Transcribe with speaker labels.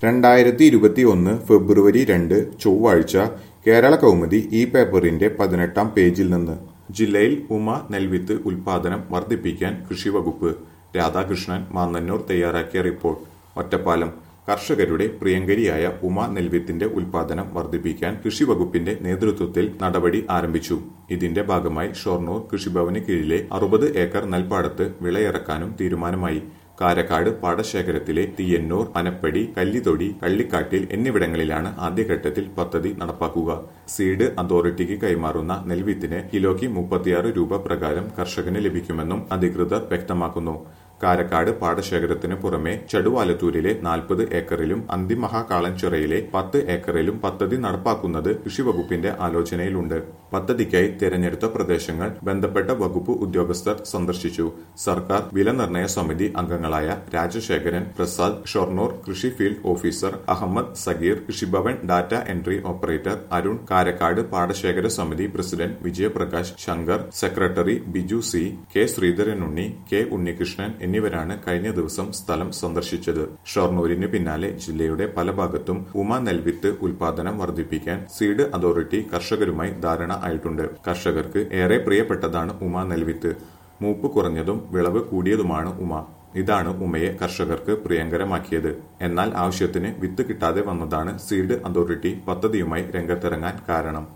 Speaker 1: രണ്ടായിരത്തി ഇരുപത്തി ഒന്ന് ഫെബ്രുവരി രണ്ട് ചൊവ്വാഴ്ച കേരള കൗമുദി ഈ പേപ്പറിന്റെ പതിനെട്ടാം പേജിൽ നിന്ന് ജില്ലയിൽ ഉമ നെൽവിത്ത് ഉൽപാദനം വർദ്ധിപ്പിക്കാൻ കൃഷിവകുപ്പ് രാധാകൃഷ്ണൻ മാന്നന്നൂർ തയ്യാറാക്കിയ റിപ്പോർട്ട് ഒറ്റപ്പാലം കർഷകരുടെ പ്രിയങ്കരിയായ ഉമ നെൽവിത്തിന്റെ ഉൽപാദനം വർദ്ധിപ്പിക്കാൻ കൃഷിവകുപ്പിന്റെ നേതൃത്വത്തിൽ നടപടി ആരംഭിച്ചു ഇതിന്റെ ഭാഗമായി ഷൊർണൂർ കൃഷിഭവന് കീഴിലെ അറുപത് ഏക്കർ നെൽപ്പാടത്ത് വിളയിറക്കാനും തീരുമാനമായി കാരക്കാട് പാടശേഖരത്തിലെ തീയന്നൂർ പനപ്പടി കല്ലിതൊടി കള്ളിക്കാട്ടിൽ എന്നിവിടങ്ങളിലാണ് ആദ്യഘട്ടത്തിൽ പദ്ധതി നടപ്പാക്കുക സീഡ് അതോറിറ്റിക്ക് കൈമാറുന്ന നെൽവിത്തിന് കിലോയ്ക്ക് മുപ്പത്തിയാറ് രൂപ പ്രകാരം കർഷകന് ലഭിക്കുമെന്നും അധികൃതർ വ്യക്തമാക്കുന്നു കാരക്കാട് പാടശേഖരത്തിന് പുറമെ ചടുവാലത്തൂരിലെ നാൽപ്പത് ഏക്കറിലും അന്തിമഹാകാളൻചിറയിലെ പത്ത് ഏക്കറിലും പദ്ധതി നടപ്പാക്കുന്നത് കൃഷിവകുപ്പിന്റെ ആലോചനയിലുണ്ട് പദ്ധതിക്കായി തിരഞ്ഞെടുത്ത പ്രദേശങ്ങൾ ബന്ധപ്പെട്ട വകുപ്പ് ഉദ്യോഗസ്ഥർ സന്ദർശിച്ചു സർക്കാർ വിലനിർണയ സമിതി അംഗങ്ങളായ രാജശേഖരൻ പ്രസാദ് ഷൊർണൂർ കൃഷി field officer Ahmed Sageer Krishibhavan data entry operator Arun Karakkad പാടശേഖര സമിതി president Vijayaprakash Shankar secretary Biju C K Sreedharanunni K Unnikrishnan എന്നിവരാണ് കഴിഞ്ഞ ദിവസം സ്ഥലം സന്ദർശിച്ചത് ഷൊർണൂരിന് പിന്നാലെ ജില്ലയുടെ പല ഭാഗത്തും ഉമ നെൽവിത്ത് ഉൽപാദനം വർദ്ധിപ്പിക്കാൻ സീഡ് അതോറിറ്റി കർഷകരുമായി ധാരണ ആയിട്ടുണ്ട് കർഷകർക്ക് ഏറെ പ്രിയപ്പെട്ടതാണ് ഉമ നെൽവിത്ത് മൂപ്പ് കുറഞ്ഞതും വിളവ് കൂടിയതുമാണ് ഉമ ഇതാണ് ഉമയെ കർഷകർക്ക് പ്രിയങ്കരമാക്കിയത് എന്നാൽ ആവശ്യത്തിന് വിത്ത് കിട്ടാതെ വന്നതാണ് സീഡ് അതോറിറ്റി പദ്ധതിയുമായി രംഗത്തിറങ്ങാൻ കാരണം